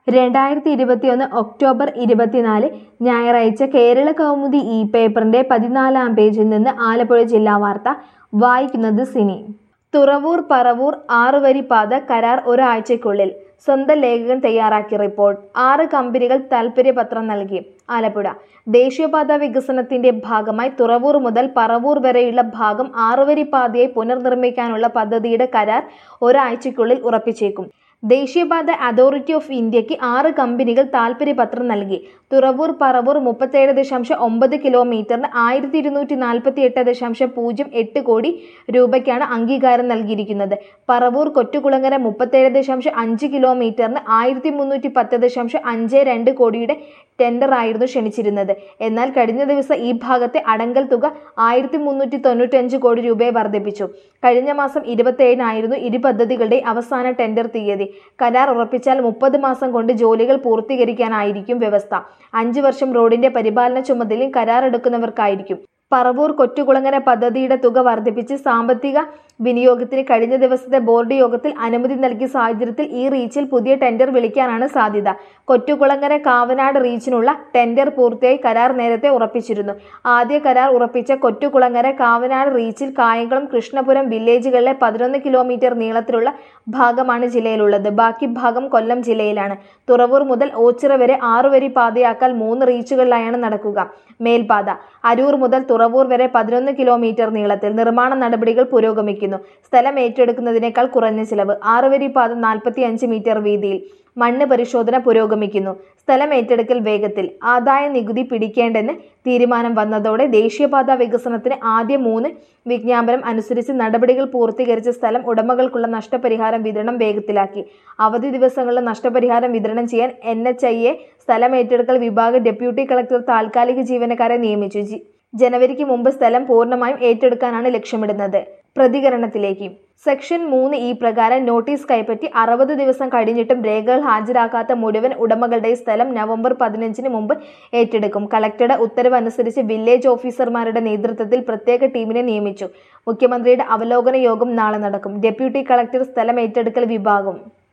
രണ്ടായിരത്തി ഇരുപത്തിയൊന്ന് ഒക്ടോബർ ഇരുപത്തിനാല് ഞായറാഴ്ച കേരള കൗമുദി ഇ പേപ്പറിന്റെ പതിനാലാം പേജിൽ നിന്ന് ആലപ്പുഴ ജില്ലാ വാർത്ത വായിക്കുന്നത് സിനി തുറവൂർ പറവൂർ ആറുവരി പാത കരാർ ഒരാഴ്ചയ്ക്കുള്ളിൽ സ്വന്തം ലേഖകൻ തയ്യാറാക്കിയ റിപ്പോർട്ട് ആറ് കമ്പനികൾ താൽപ്പര്യപത്രം നൽകി ആലപ്പുഴ ദേശീയപാത വികസനത്തിന്റെ ഭാഗമായി തുറവൂർ മുതൽ പറവൂർ വരെയുള്ള ഭാഗം ആറുവരി പാതയായി പുനർനിർമ്മിക്കാനുള്ള പദ്ധതിയുടെ കരാർ ഒരാഴ്ചയ്ക്കുള്ളിൽ ഉറപ്പിച്ചേക്കും ദേശീയപാത അതോറിറ്റി ഓഫ് ഇന്ത്യക്ക് ആറ് കമ്പനികൾ താൽപ്പര്യപത്രം നൽകി തുറവൂർ പറവൂർ മുപ്പത്തേഴ് ദശാംശം ഒമ്പത് കിലോമീറ്ററിന് ആയിരത്തി ഇരുന്നൂറ്റി നാൽപ്പത്തി എട്ട് ദശാംശം പൂജ്യം എട്ട് കോടി രൂപയ്ക്കാണ് അംഗീകാരം നൽകിയിരിക്കുന്നത് പറവൂർ കൊറ്റുകുളങ്ങര മുപ്പത്തേഴ് ദശാംശം അഞ്ച് കിലോമീറ്ററിന് ആയിരത്തി മുന്നൂറ്റി പത്ത് ദശാംശം അഞ്ച് രണ്ട് കോടിയുടെ ടെൻഡർ ആയിരുന്നു ക്ഷണിച്ചിരുന്നത് എന്നാൽ കഴിഞ്ഞ ദിവസം ഈ ഭാഗത്തെ അടങ്കൽ തുക ആയിരത്തി മുന്നൂറ്റി തൊണ്ണൂറ്റഞ്ച് കോടി രൂപയെ വർദ്ധിപ്പിച്ചു കഴിഞ്ഞ മാസം ഇരുപത്തേഴിനായിരുന്നു ഇരു പദ്ധതികളുടെ അവസാന ടെൻഡർ തീയതി കരാർ ഉറപ്പിച്ചാൽ മുപ്പത് മാസം കൊണ്ട് ജോലികൾ പൂർത്തീകരിക്കാനായിരിക്കും വ്യവസ്ഥ അഞ്ചു വർഷം റോഡിന്റെ പരിപാലന ചുമതലയും കരാർ എടുക്കുന്നവർക്കായിരിക്കും പറവൂർ കൊറ്റുകുളങ്ങര പദ്ധതിയുടെ തുക വർദ്ധിപ്പിച്ച് സാമ്പത്തിക വിനിയോഗത്തിന് കഴിഞ്ഞ ദിവസത്തെ ബോർഡ് യോഗത്തിൽ അനുമതി നൽകിയ സാഹചര്യത്തിൽ ഈ റീച്ചിൽ പുതിയ ടെൻഡർ വിളിക്കാനാണ് സാധ്യത കൊറ്റുകുളങ്ങര കാവനാട് റീച്ചിനുള്ള ടെൻഡർ പൂർത്തിയായി കരാർ നേരത്തെ ഉറപ്പിച്ചിരുന്നു ആദ്യ കരാർ ഉറപ്പിച്ച കൊറ്റുകുളങ്ങര കാവനാട് റീച്ചിൽ കായംകുളം കൃഷ്ണപുരം വില്ലേജുകളിലെ പതിനൊന്ന് കിലോമീറ്റർ നീളത്തിലുള്ള ഭാഗമാണ് ജില്ലയിലുള്ളത് ബാക്കി ഭാഗം കൊല്ലം ജില്ലയിലാണ് തുറവൂർ മുതൽ ഓച്ചിറ വരെ ആറുവരി പാതയാക്കാൽ മൂന്ന് റീച്ചുകളിലായാണ് നടക്കുക മേൽപാത അരൂർ മുതൽ തുറവൂർ വരെ പതിനൊന്ന് കിലോമീറ്റർ നീളത്തിൽ നിർമ്മാണ നടപടികൾ പുരോഗമിക്കുന്നു സ്ഥലം ഏറ്റെടുക്കുന്നതിനേക്കാൾ കുറഞ്ഞ ചിലവ് ആറുവരി പാത നാൽപ്പത്തി അഞ്ച് മീറ്റർ വീതിയിൽ മണ്ണ് പരിശോധന പുരോഗമിക്കുന്നു സ്ഥലം ഏറ്റെടുക്കൽ വേഗത്തിൽ ആദായ നികുതി പിടിക്കേണ്ടെന്ന് തീരുമാനം വന്നതോടെ ദേശീയപാത വികസനത്തിന് ആദ്യ മൂന്ന് വിജ്ഞാപനം അനുസരിച്ച് നടപടികൾ പൂർത്തീകരിച്ച സ്ഥലം ഉടമകൾക്കുള്ള നഷ്ടപരിഹാരം വിതരണം വേഗത്തിലാക്കി അവധി ദിവസങ്ങളിൽ നഷ്ടപരിഹാരം വിതരണം ചെയ്യാൻ എൻ എച്ച് ഐ എ സ്ഥലം ഏറ്റെടുക്കൽ വിഭാഗ ഡെപ്യൂട്ടി കളക്ടർ താൽക്കാലിക ജീവനക്കാരെ നിയമിച്ചു ജി ജനുവരിക്ക് മുമ്പ് സ്ഥലം പൂർണ്ണമായും ഏറ്റെടുക്കാനാണ് ലക്ഷ്യമിടുന്നത് പ്രതികരണത്തിലേക്ക് സെക്ഷൻ മൂന്ന് ഈ പ്രകാരം നോട്ടീസ് കൈപ്പറ്റി അറുപത് ദിവസം കഴിഞ്ഞിട്ടും രേഖകൾ ഹാജരാക്കാത്ത മുഴുവൻ ഉടമകളുടെ സ്ഥലം നവംബർ പതിനഞ്ചിന് മുമ്പ് ഏറ്റെടുക്കും കളക്ടറുടെ ഉത്തരവ് അനുസരിച്ച് വില്ലേജ് ഓഫീസർമാരുടെ നേതൃത്വത്തിൽ പ്രത്യേക ടീമിനെ നിയമിച്ചു മുഖ്യമന്ത്രിയുടെ അവലോകന യോഗം നാളെ നടക്കും ഡെപ്യൂട്ടി കളക്ടർ സ്ഥലം ഏറ്റെടുക്കൽ വിഭാഗം